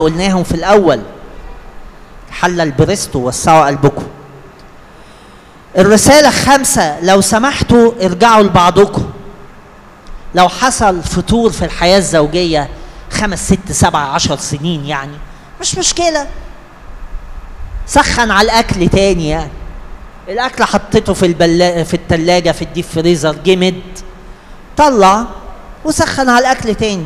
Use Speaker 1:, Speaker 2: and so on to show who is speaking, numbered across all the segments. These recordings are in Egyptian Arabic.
Speaker 1: قلناهم في الأول حل البريستو وسعوا قلبكم الرسالة خمسة لو سمحتوا ارجعوا لبعضكم لو حصل فتور في الحياة الزوجية خمس ست سبع عشر سنين يعني مش مشكلة سخن على الأكل تاني يعني الأكل حطيته في البلا في التلاجة في الديب فريزر جمد طلع وسخن على الأكل تاني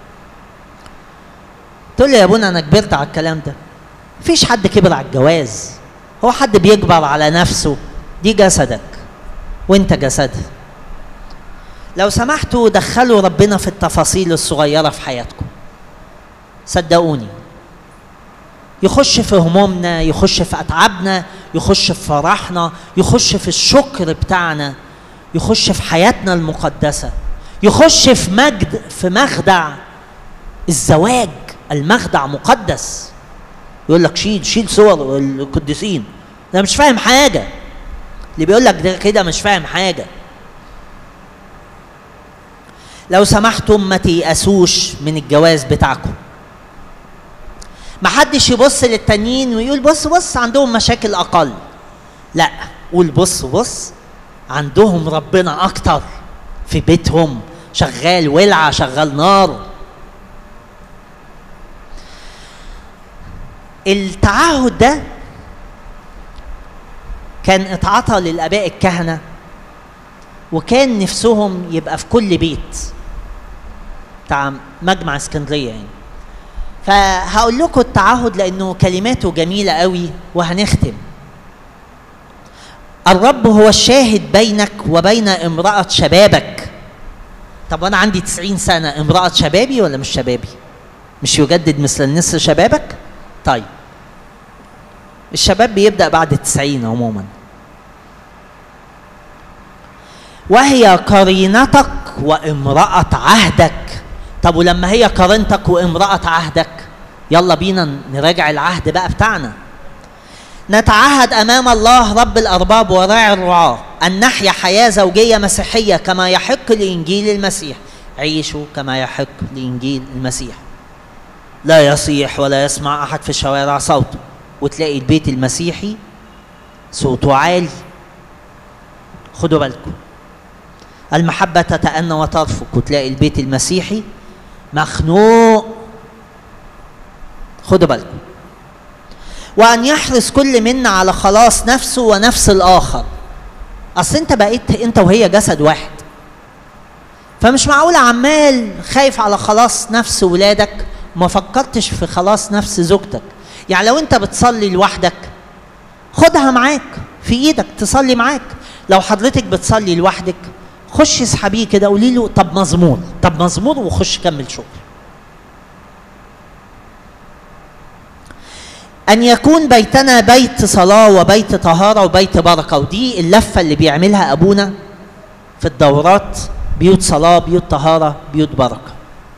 Speaker 1: تقول لي يا ابونا أنا كبرت على الكلام ده مفيش حد كبر على الجواز هو حد بيكبر على نفسه دي جسدك وانت جسدها لو سمحتوا دخلوا ربنا في التفاصيل الصغيرة في حياتكم صدقوني يخش في همومنا يخش في أتعابنا يخش في فرحنا يخش في الشكر بتاعنا يخش في حياتنا المقدسة يخش في مجد في مخدع الزواج المخدع مقدس يقول لك شيل شيل صور القديسين ده مش فاهم حاجة اللي بيقول لك ده كده مش فاهم حاجة لو سمحتم ما تيأسوش من الجواز بتاعكم ما حدش يبص للتانيين ويقول بص بص عندهم مشاكل اقل لا قول بص بص عندهم ربنا اكتر في بيتهم شغال ولعه شغال نار التعهد ده كان اتعطى للاباء الكهنه وكان نفسهم يبقى في كل بيت بتاع مجمع اسكندريه يعني فهقول لكم التعهد لانه كلماته جميله قوي وهنختم الرب هو الشاهد بينك وبين امرأة شبابك طب وانا عندي 90 سنة امرأة شبابي ولا مش شبابي مش يجدد مثل النسر شبابك طيب الشباب بيبدأ بعد التسعين عموما وهي قرينتك وامرأة عهدك طب ولما هي قرينتك وامرأة عهدك يلا بينا نراجع العهد بقى بتاعنا نتعهد امام الله رب الارباب وراعي الرعاه ان نحيا حياه زوجيه مسيحيه كما يحق لانجيل المسيح عيشوا كما يحق لانجيل المسيح لا يصيح ولا يسمع احد في الشوارع صوته وتلاقي البيت المسيحي صوته عالي خدوا بالكم المحبة تتأنى وترفق وتلاقي البيت المسيحي مخنوق خدوا بالكم وأن يحرص كل منا على خلاص نفسه ونفس الآخر أصل أنت بقيت أنت وهي جسد واحد فمش معقول عمال خايف على خلاص نفس ولادك ما فكرتش في خلاص نفس زوجتك يعني لو أنت بتصلي لوحدك خدها معاك في إيدك تصلي معاك لو حضرتك بتصلي لوحدك خش اسحبيه كده قولي له طب مزمور طب مزمور وخش كمل شغل أن يكون بيتنا بيت صلاة وبيت طهارة وبيت بركة ودي اللفة اللي بيعملها أبونا في الدورات بيوت صلاة بيوت طهارة بيوت بركة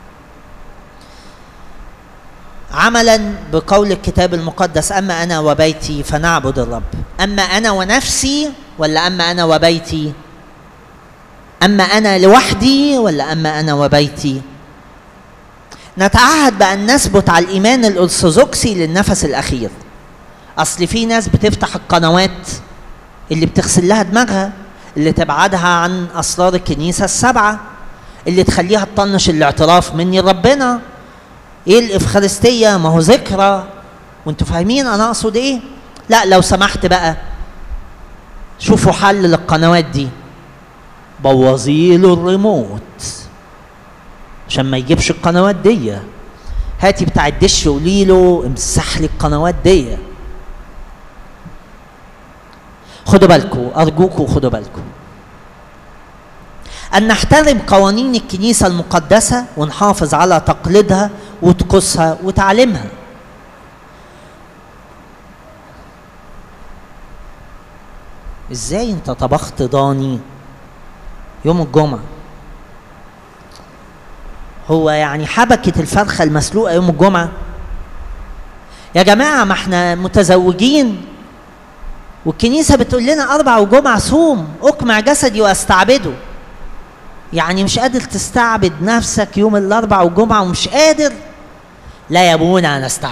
Speaker 1: عملا بقول الكتاب المقدس أما أنا وبيتي فنعبد الرب أما أنا ونفسي ولا أما أنا وبيتي أما أنا لوحدي ولا أما أنا وبيتي نتعهد بأن نثبت على الإيمان الأرثوذكسي للنفس الأخير أصل في ناس بتفتح القنوات اللي بتغسل لها دماغها اللي تبعدها عن أسرار الكنيسة السبعة اللي تخليها تطنش الاعتراف مني لربنا ايه الافخارستيه ما هو ذكرى وانتوا فاهمين انا اقصد ايه لا لو سمحت بقى شوفوا حل للقنوات دي بوظيله الريموت عشان ما يجيبش القنوات دي هاتي بتاع الدش قولي له امسح لي القنوات دي خدوا بالكم ارجوكم خدوا بالكم ان نحترم قوانين الكنيسه المقدسه ونحافظ على تقليدها وطقوسها وتعليمها ازاي انت طبخت ضاني يوم الجمعه هو يعني حبكة الفرخة المسلوقة يوم الجمعة يا جماعة ما احنا متزوجين والكنيسة بتقول لنا أربع وجمعة صوم أقمع جسدي وأستعبده يعني مش قادر تستعبد نفسك يوم الأربع والجمعة ومش قادر لا يا ابونا انا